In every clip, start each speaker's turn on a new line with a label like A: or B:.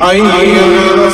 A: حي على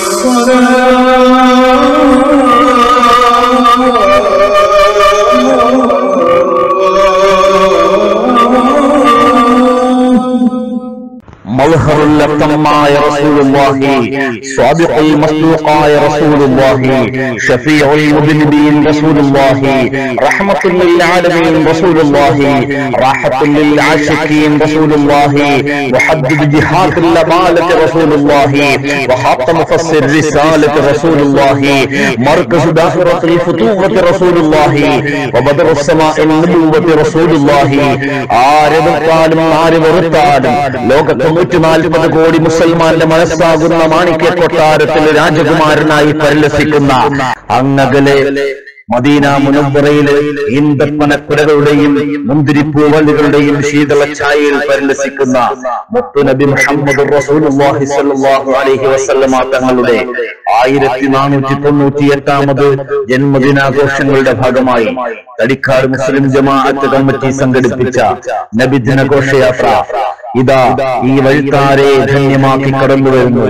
B: മൽഹറുല്ലത്തമായ റസൂലുള്ളാഹി സ്വാദിഖുൽ മസ്ലൂഖായ റസൂലുള്ളാഹി ഷഫീഉൽ മുദ്നിബീൻ റസൂലുള്ളാഹി റഹ്മത്തുൽ ലിൽ ആലമീൻ റസൂലുള്ളാഹി റാഹത്തുൽ ലിൽ ആശിഖീൻ റസൂലുള്ളാഹി മുഹദ്ദിദ് ജിഹാദുൽ അമാലത്ത് റസൂലുള്ളാഹി വഹാത്ത മുഫസ്സിർ റിസാലത്ത് റസൂലുള്ളാഹി മർകസ് ദാഹിറത്തുൽ ഫുതൂവത്ത് റസൂലുള്ളാഹി വബദറുസ് സമാഇൻ നുബുവത്ത് റസൂലുള്ളാഹി ആരെടുത്താലും ആര് വെറുത്താലും ലോകത്ത് നൂറ്റി നാൽപ്പത് കോടി മുസൽമാന്റെ മനസ്സാകുന്ന മാണിക്യ കൊട്ടാരത്തിൽ രാജകുമാരനായി പരിലസിക്കുന്ന അങ്ങകലെ മദീന മുനവറയിലെ ഈന്തപ്പനക്കുലകളുടെയും മുന്തിരിപ്പൂവല്ലുകളുടെയും ശീതള ഛായയിൽ പരിലസിക്കുന്ന മുത്തുനബി മുഹമ്മദ് റസൂലുള്ളാഹി സ്വല്ലല്ലാഹു അലൈഹി വസല്ലമ തങ്ങളുടെ ആയിരത്തി നാനൂറ്റി തൊണ്ണൂറ്റി എട്ടാമത് ജന്മദിനാഘോഷങ്ങളുടെ ഭാഗമായി തടിക്കാട് മുസ്ലിം ജമാഅത്ത് കമ്മിറ്റി സംഘടിപ്പിച്ച നബിദിന ഘോഷയാത്ര ഇതാ ഈ വഴിത്താരെ ധന്യമാക്കി കടന്നു വരുന്നു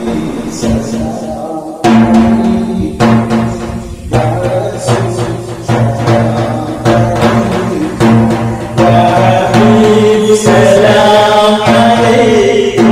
C: سلام عليكم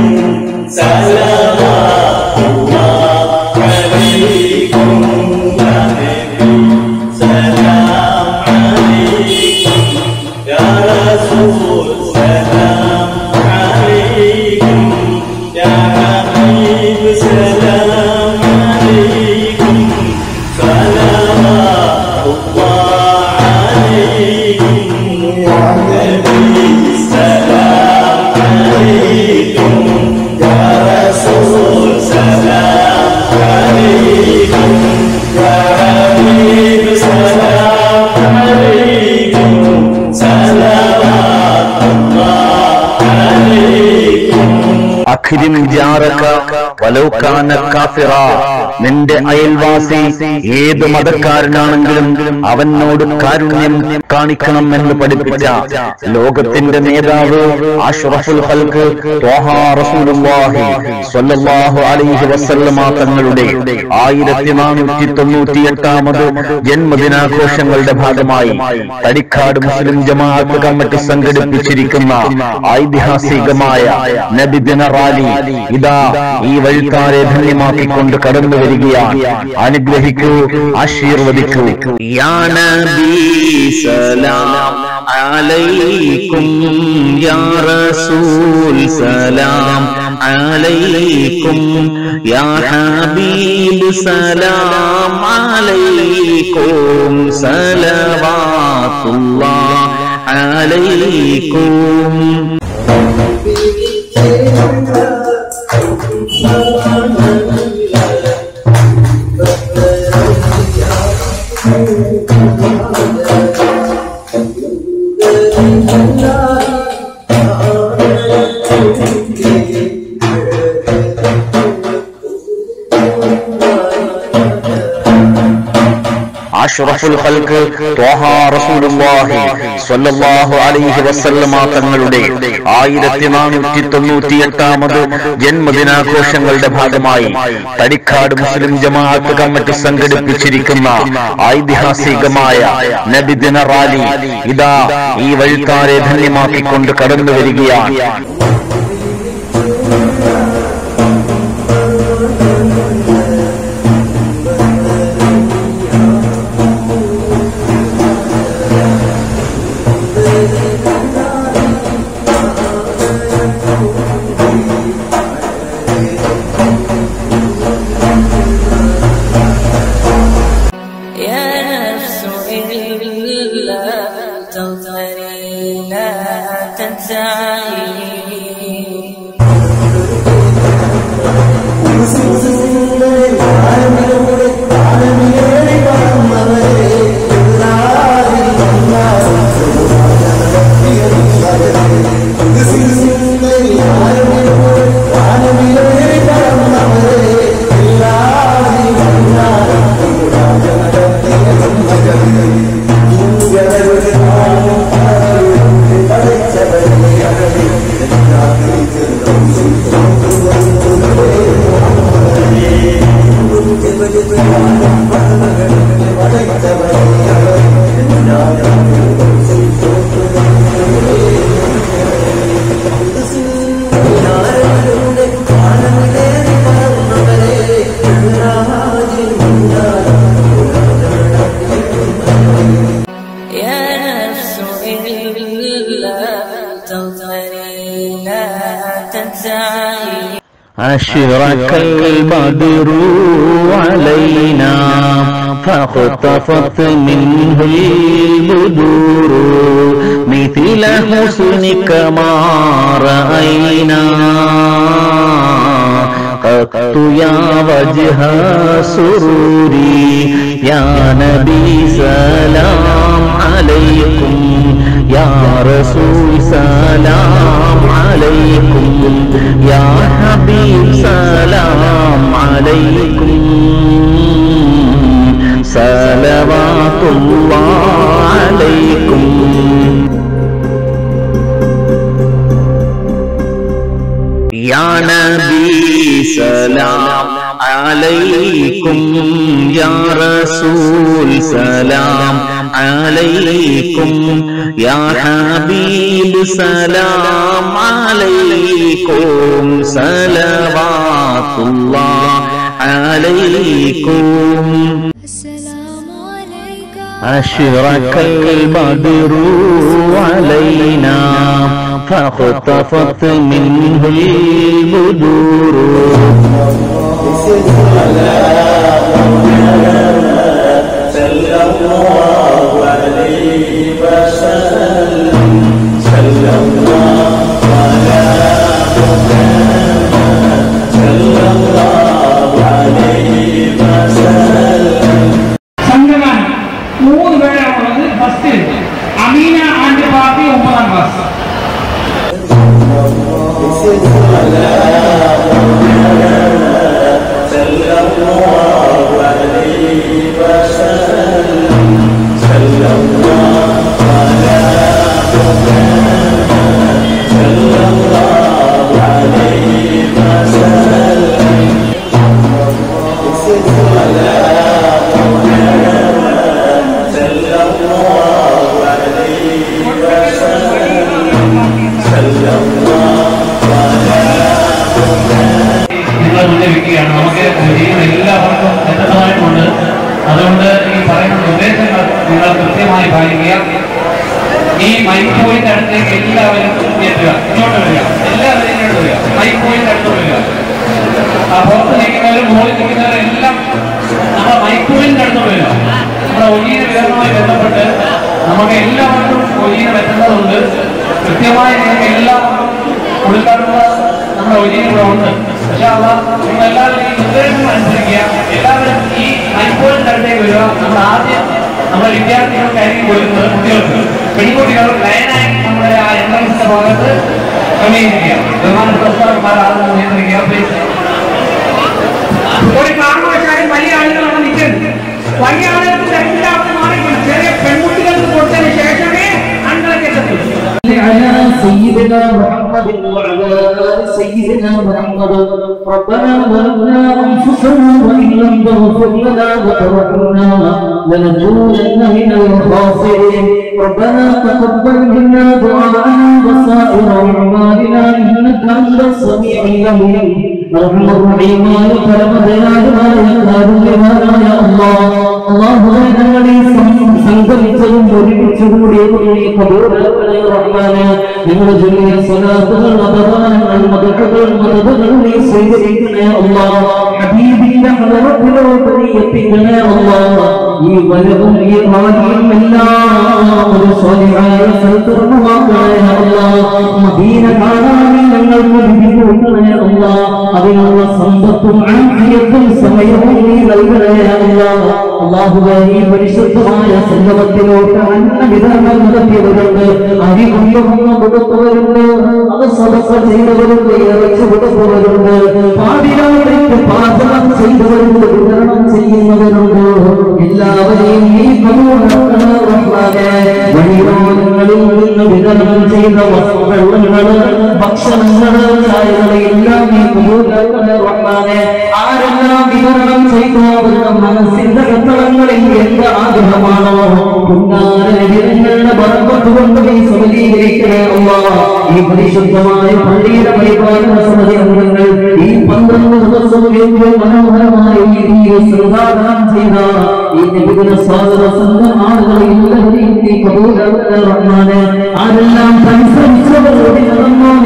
C: سلامات الله عليكم يا نبي سلام عليكم يا رسول سلام عليكم يا حبيب سلام عليكم سلامات الله عليكم يا نبي سلام عليكم يا رسول سلام عليكم يا حبيب سلام عليكم سلامات الله عليكم
B: അഖിരിം ജാറക വലൗകാന കാഫിറ നിന്റെ അയൽവാസി ഏത് മതക്കാരനാണെങ്കിലും അവനോട് കാരുണ്യം കാണിക്കണം എന്ന് പഠിപ്പിച്ച ലോകത്തിന്റെ നേതാവ് അഷ്റഫുൽ ഹൽക്ക് ത്വാഹ റസൂലുള്ളാഹി സ്വല്ലല്ലാഹു അലൈഹി വസല്ലമ തങ്ങളുടെ ആയിരത്തി നാനൂറ്റി തൊണ്ണൂറ്റി എട്ടാമത് ജന്മദിനാഘോഷങ്ങളുടെ ഭാഗമായി തടിക്കാട് മുസ്ലിം ജമാഅത്ത് കമ്മിറ്റി സംഘടിപ്പിച്ചിരിക്കുന്ന ഐതിഹാസികമായ നബിദിന റാലി ഇതാ ഈ വഴിത്താരെ ധന്യമാക്കിക്കൊണ്ട് കടന്നു വരികയാണ് അനുഗ്രഹിക്കൂ ആശീർവദിക്കൂ യാ നബി സലാം അലൈക്കും യാ റസൂൽ സലാം അലൈക്കും യാ ഹബീബ് സലാം അലൈക്കും സലവാത്തുല്ലാഹ് അലൈക്കും അഷ്റഫുൽ ഖൽക്ക് ത്വാഹ റസൂലുള്ളാഹി സ്വല്ലല്ലാഹു അലൈഹി വസല്ലമ തങ്ങളുടെ ആയിരത്തി നാനൂറ്റി തൊണ്ണൂറ്റി എട്ടാമത് ജന്മദിനാഘോഷങ്ങളുടെ ഭാഗമായി തടിക്കാട് മുസ്ലിം ജമാഅത്ത് കമ്മിറ്റി സംഘടിപ്പിച്ചിരിക്കുന്ന ഐതിഹാസികമായ നബിദിന റാലി ഇതാ ഈ വഴിത്താരെ ധന്യമാക്കിക്കൊണ്ട് കടന്നു വരികയാണ്
D: يا نفس إلا تغفري لا تنسعي
C: Yeah.
B: أشرك البدر علينا فاختفت منه البدور مثل حسنك ما رأينا قط يا وجه سروري يا نبي سلام عليكم يا رسول سلام عليكم يا حبيب سلام عليكم صلوات الله عليكم يا نبي سلام عليكم يا رسول سلام عليكم يا حبيب سلام عليكم صلوات الله عليكم
A: السلام عليك
B: أشرك البدر علينا فاختفت منه البدور
C: صلى الله عليه وسلم صلى الله على محمد صلى الله عليه وسلم
E: സംഘമാണ് മൂന്ന് പേരാണുള്ളത് ഫസ്റ്റ് അമീന ആൻഡ് പാർട്ടി ഒമ്പതാം ക്ലാസ്
C: صلى الله عليه وسلم صلى الله على محمد صلى الله عليه وسلم صلى الله عليه وسلم صلى الله
E: നിങ്ങളെ മുന്നിൽ വെക്കുകയാണ് നമുക്ക് ചെയ്യുന്ന എല്ലാവർക്കും എത്തേണ്ടതായിട്ടുണ്ട് അതുകൊണ്ട് ഈ പറയുന്ന നിർദ്ദേശങ്ങൾ നിങ്ങൾ കൃത്യമായി പാലിക്കുക ഈ മൈക്ക് പോയിന്റ് അടുത്തേക്ക് എല്ലാവരും എത്തുക ഇങ്ങോട്ട് വരിക എല്ലാവരും ഇങ്ങോട്ട് വരിക മൈക്ക് പോയിന്റ് അടുത്ത് വരിക ആ പുറത്ത് നിൽക്കുന്നവരും മുകളിൽ നിൽക്കുന്നവരും എല്ലാം നമ്മുടെ മൈക്ക് പോയിന്റ് അടുത്ത് വരിക നമ്മുടെ ഒലീന വിതരണവുമായി ബന്ധപ്പെട്ട് നമുക്ക് എല്ലാവർക്കും ഒലീന എത്തേണ്ടതുണ്ട് കൃത്യമായി നിങ്ങൾക്ക് എല്ലാവർക്കും കൊടുക്കാനുള്ള നമ്മുടെ ഒലീന ഇവിടെ ഉണ്ട് പക്ഷേ അതാ നിങ്ങൾ എല്ലാവരും ഈ നിർദ്ദേശങ്ങൾ അനുസരിക്കുക എല്ലാവരും ഈ മൈക്ക് പോയിന്റ് അടുത്തേക്ക് വരിക നമ്മൾ ആദ്യം നമ്മുടെ വിദ്യാർത്ഥികൾക്കായിരിക്കും വരുന്നത് കുട്ടികൾക്ക് പെൺകുട്ടികൾ ലൈനായി നമ്മുടെ ആ എൻട്രൻസിന്റെ ഭാഗത്ത് ക്രമീകരിക്കുക ബഹുമാനപ്പെട്ട ആളുകൾ നിയന്ത്രിക്കുക പ്ലീസ് ഒരു കാരണവശാലും വലിയ ആളുകളാണ് നിൽക്കുന്നത് വലിയ ആളുകൾക്ക് രണ്ടാമത് മാറിക്കണം ചെറിയ പെൺകുട്ടികൾക്ക് കൊടുത്തതിന് ശേഷമേ അങ്ങളൊക്കെ എത്തത്തുള്ളൂ
F: على سيدنا محمد وعلى آل سيدنا محمد ربنا ظلمنا أنفسنا وإن لم تغفر لنا وترحمنا لنكونن من الخاسرين ربنا تقبل منا دعاءنا وسائر أعمالنا إنك أنت السميع العليم أرحم الرحيمان പരമദയാലുമായ കാരുണ്യവാനായ അല്ലാഹ് അല്ലാഹുവേ ഞങ്ങളെ സം- സംഗമിച്ചതും ഒരുമിച്ച് കൂടിയതും നീ കബൂലാക്കണേ റഹ്മാനെ ഞങ്ങളുടെ ജുലിയ സ്വലാത്തുകൾ അപമാനങ്ങൾ മതകൾ മതകൾ നീ സ്വീകരിക്കണേ അല്ലാഹ് ഹബീബിന്റെ ഹലറത്തിലോട്ട് നീ എത്തിക്കണേ അല്ലാഹ് ഈ വരവും ഈ ഭാഗ്യം എല്ലാം ഒരു സ്വാലിഹായ സൽക്കർമ്മമാക്കണേ അല്ലാഹ് മദീന കാണാൻ ഞങ്ങൾക്ക് വിധി കൊടുക്കണേ അല്ലാഹ് അതിനുള്ള സമ്പത്തും ആഫിയത്തും സമയവും നീ നൽകണേ അല്ലാഹ് അല്ലാഹുവേ ഈ പരിശുദ്ധമായ സംഗമത്തിലോട്ട് അന്ന വിതരണം നടത്തിയവരുണ്ട് അരി കൊണ്ടുവന്ന് കൊടുത്തവരുണ്ട് അത് സദസ്സ ചെയ്തവരുണ്ട് ഇറച്ചു കൊടുത്തവരുണ്ട് പാതിരാത്രിക്ക് പാചകം ചെയ്തവരുണ്ട് വിതരണം ചെയ്യുന്നവരുണ്ട് എല്ലാവരെയും നീ കബൂലാക്കണേ റഹ്മാനേ വഴിയോരങ്ങളിൽ നിന്ന് വിതരണം ചെയ്ത വസ്തുക്കള് ഭക്ഷണങ്ങള് ചായകള് എല്ലാം നീ കബൂലാക്കണേ റഹ്മാനേ ആരെല്ലാം വിതരണം ചെയ്തു അവരുടെ മനസ്സിന്റെ കത്തളങ്ങളിൽ എന്ത് ആഗ്രഹമാണോ പുന്നാരങ്ങളുടെ ബർക്കത്ത് കൊണ്ട് നീ സബലീകരിക്കണേ അല്ലാഹ് ഈ പരിശുദ്ധമായ പള്ളിയുടെ പരിപാലന സമിതി അംഗങ്ങൾ ഈ പന്ത്രണ്ട് ദിവസവും ഏറ്റവും മനോഹരമായ രീതിയിൽ സംഘാടനം ചെയ്ത ഈ നിബിധന സ്വാഗത സംഘം ആളുകളെ എല്ലാവരെയും നീ കബൂലാക്കണേ റഹ്മാനെ ആരെല്ലാം പരിശ്രമിച്ചവരോട് നടന്നോ നീ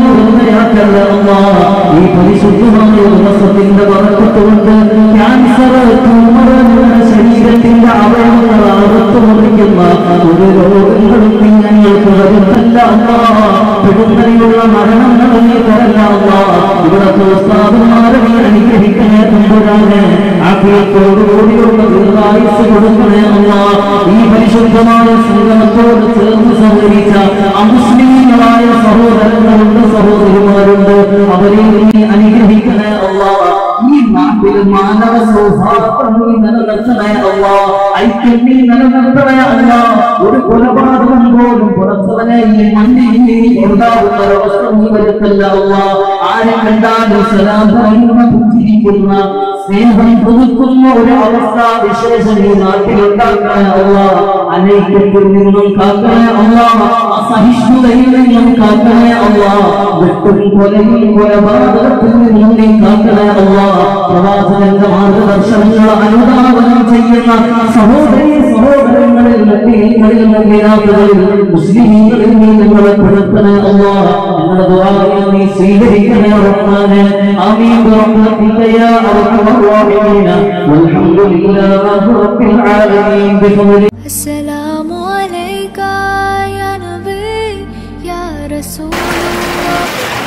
F: കളയാക്കല്ല അല്ലാ. ഈ പരിശുദ്ധമായ ദിവസത്തിന്റെ വറക്കത്തുകൊണ്ട് ക്യാൻസർ ട്യൂമർ നമ്മുടെ ശരീരത്തിന്റെ അവയവങ്ങൾ അറുത്തു മുറിക്കുന്ന ഒരു രോഗങ്ങളും നീ ഞങ്ങൾക്ക് വരുത്തല്ല അല്ലാ. പെടുന്നതിനുള്ള മരണങ്ങളും നീ തരല്ല അല്ലാ. ഇവിടത്തെ ഉസ്താദന്മാരെ നീ അനുഗ്രഹിക്കണേ തമ്പുരാനെ ആഫിയത്തോടുകൂടിയുള്ള ദീർഘായുസ് കൊടുക്കണേ അല്ലാ. ഈ പരിശുദ്ധമായ സംഗമത്തോട് ചേർന്ന് സഹകരിച്ച അമുസ്ലിങ്ങളായ സഹോദരങ്ങളുണ്ട് സഹോദരിമാരുണ്ട് അവരെ നീ അനുഗ്രഹിക്കണേ അല്ലാ. ഈ നാട്ടിൽ മാനവ സൗഹാർദ്ദം നീ നിലനിർത്തണേ അല്ലാ. ഐക്യം നീ നിലനിർത്തണേ അല്ലാ. ഒരു കൊലപാതകം പോലും പുറത്തവനെ ഈ മണ്ണിൽ നീ ഉണ്ടാവുന്ന ഒരവസ്ഥ നീ വരുത്തല്ല അല്ലാ. ആരെ കണ്ടാലും സലാം പറയുന്ന പുഞ്ചിരിക്കുന്ന സ്നേഹം പുതുക്കുന്ന ഒരു അവസ്ഥ വിശേഷം ഈ നാട്ടിലുണ്ടാക്കണേ അല്ല അനൈക്യത്തിൽ നിന്നും കാക്കണേ അല്ല അസഹിഷ്ണുതയിൽ നിന്നും കാക്കണേ അല്ല വെട്ടും കൊലയും കൊലപാതകത്തിൽ നിന്നും നീ കാക്കണേ അല്ല പ്രവാചകന്റെ മാർഗദർശനങ്ങൾ അനുധാവനം ചെയ്യുന്ന സഹോദരി സഹോദരങ്ങളിൽ ലഭ്യങ്ങളിൽ മുഖ്യനാഥകളിൽ മുസ്ലിമീങ്ങളിൽ നീ ഞങ്ങളെ പെടുത്തണേ അല്ല ഞങ്ങളുടെ ദുആയെ നീ സ്വീകരിക്കണേ റഹ്മാനെ ആമീൻ برحمتك يا ارحم الراحمين والحمد لله رب العالمين بفضل
A: السلام عليك يا نبي يا رسول الله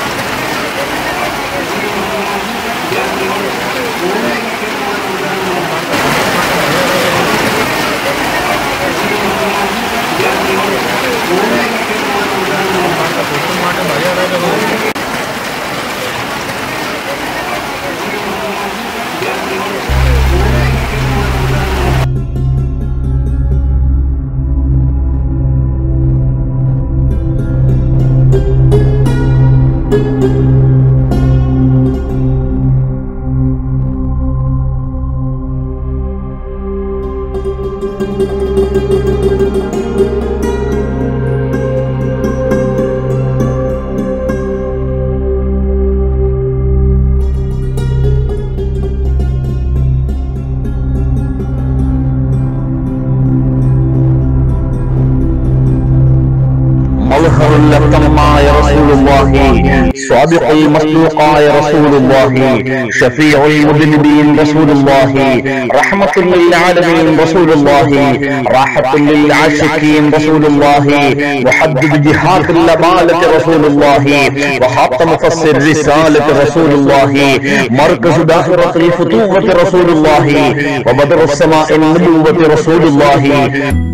B: مظهر الأكرماء رسول الله صادق المصدوقاء رسول الله شفيع المذنبين رسول الله رحمة للعالمين رسول الله راحة للعاشقين رسول الله محدد جهات الأمالة رسول الله وخاتم مفسر رسالة رسول الله مركز داخرة الفتوة رسول الله وبدر السماء النبوة رسول الله